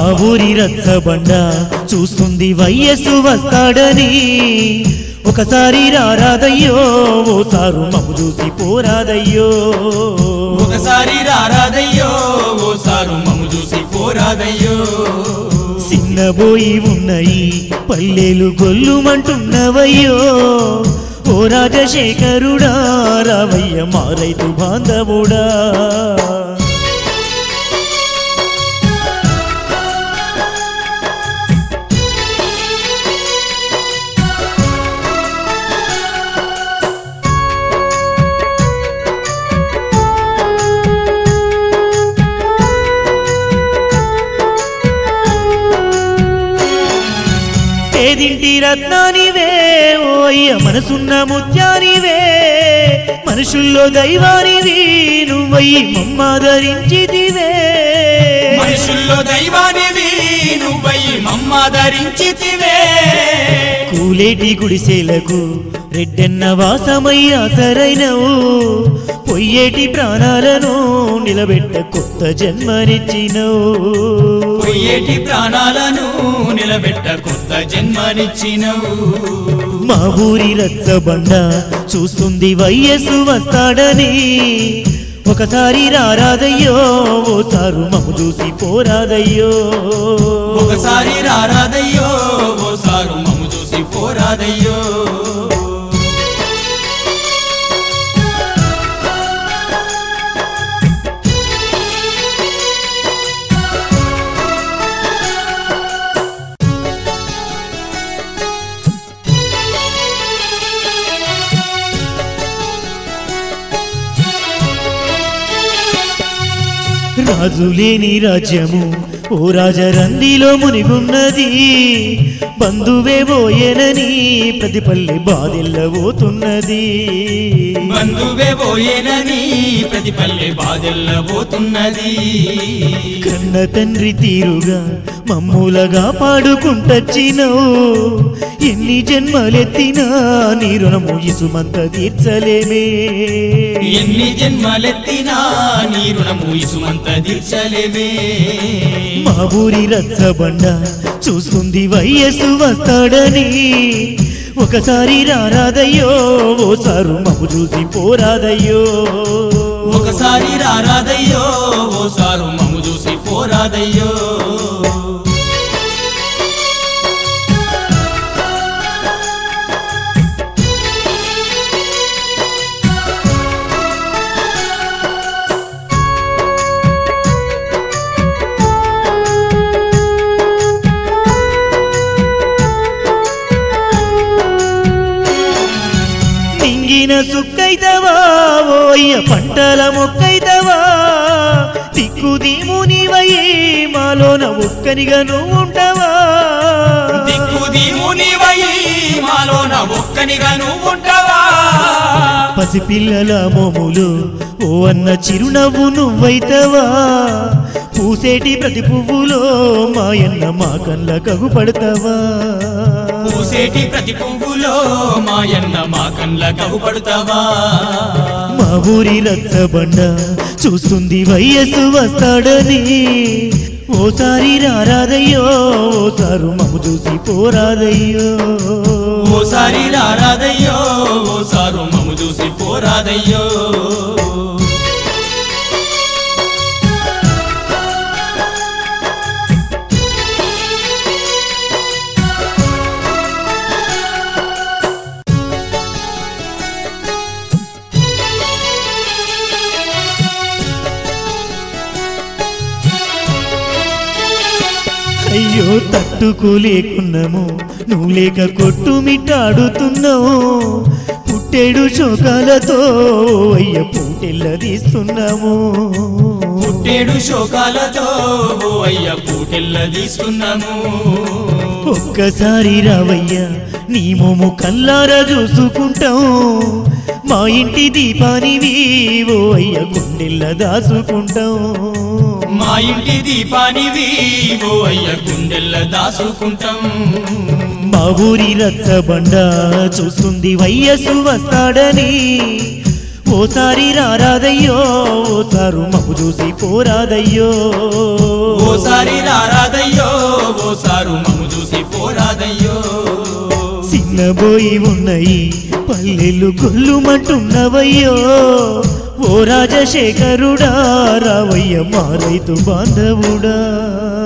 ఊరి రచ్చబండ చూస్తుంది వయస్సు వస్తాడని ఒకసారి రారాదయ్యో ఓసారు మమ్ము చూసి పోరాదయ్యో ఒకసారి రారాదయ్యో ఓసారు మమ్ము చూసి పోరాదయ్యో చిన్నబోయి ఉన్నాయి పల్లెలు గొల్లుమంటున్నవయ్యో ఓ రాజశేఖరుడా రావయ్య మా రైతు బాంధవుడా పేదింటి రత్నానివే ఓ అయ్య మనసున్న ముత్యానివే మనుషుల్లో దైవానివి నువ్వయ్యి మమ్మాదరించిదివే మనుషుల్లో దైవానివి నువ్వయ్యి మమ్మాదరించితివే కూలేటి గుడిసెలకు రెడ్డెన్న వాసమై ఆసరైనవు పొయ్యేటి ప్రాణాలను నిలబెట్ట కొత్త జన్మనిచ్చినవు పొయ్యేటి ప్రాణాలను నిలబెట్ట కొత్త జన్మనిచ్చినవు మా ఊరి రచ్చబండ చూస్తుంది వయస్సు వస్తాడని ఒకసారి రారాదయ్యో ఓసారు మమ్ము చూసి పోరాదయ్యో ఒకసారి రారాదయ్యో ఓసారు మమ్ము చూసి పోరాదయ్యో రాజు లేని రాజ్యము ఓ రాజరందిలో మునిగున్నది బంధువే పోయేనని ప్రతి పల్లె బాధెల్లబోతున్నది బంధువే పోయేనని ప్రతి పల్లె బాధెల్లబోతున్నది కన్న తండ్రి తీరుగా మమ్ములగా పాడుకుంటచ్చినవు ఎన్ని జన్మలెత్తినా నీ రుణము ఇసుమంత తీర్చలేమే ఎన్ని జన్మలెత్తినా నీ రుణము ఇసుమంత తీర్చలేవే మా ఊరి రచ్చబండ చూస్తుంది వయస్సు వస్తాడని ఒకసారి రారాదయ్యో ఓసారు మమ్ము చూసి పోరాదయ్యో ఒకసారి రారాదయ్యో ఓసారు మమ్ము చూసి పోరాదయ్యో మింగిన సుక్కైతవా ఓయ్య పంటల మొక్కైతవా దిక్కు దీమునివయ్యి మాలోన ఒక్కనిగా నువ్వు ఉంటావా దిక్కు దీమునివయి మాలోన ఒక్కనిగా నువ్వుంటావా పసిపిల్లల మోములు ఓ అన్న చిరునవ్వు నువ్వైతవా పూసేటి ప్రతి పువ్వులో మాయన్న మా కళ్ళ కగుపడతావా పూసేటి ప్రతి పువ్వులో మాయన్న మా కండ్ల కవుపడతావా మా ఊరి రచ్చబండ చూస్తుంది వయస్సు వస్తాడని ఓసారి రారాదయ్యో ఓసారు మమ్ము చూసి పోరాదయ్యో ఓసారి రారాదయ్యో ఓసారు మమ్ము చూసి పోరాదయ్యో అయ్యో తట్టుకోలేకున్నాము నువ్వు లేక కొట్టు మిట్టాడుతున్నావు పుట్టేడు శోకాలతో అయ్య పూటెల్ల తీస్తున్నాము పుట్టేడు శోకాలతో ఓ అయ్య పూటెల్ల తీసుకున్నాము ఒక్కసారి రావయ్యా నీ మోము కల్లారా చూసుకుంటాం మా ఇంటి దీపానివి ఓ అయ్య గుండెల్ల దాచుకుంటాం మా ఇంటి దీపానివి ఓ అయ్య గుండెల్ల దాసుకుంటాం మా ఊరి రచ్చబండ చూస్తుంది వయస్సు వస్తాడని ఓసారి రారాదయ్యో ఓసారు మమ్ము చూసి పోరాదయ్యో ఓసారి రారాదయ్యో ఓసారు మమ్ము చూసి పోరాదయ్యో చిన్నబోయి ఉన్నాయి పల్లెలు గొల్లుమంటున్నవయ్యో ఓ రాజశేఖరుడా రావయ్య మా రైతు బాంధవుడా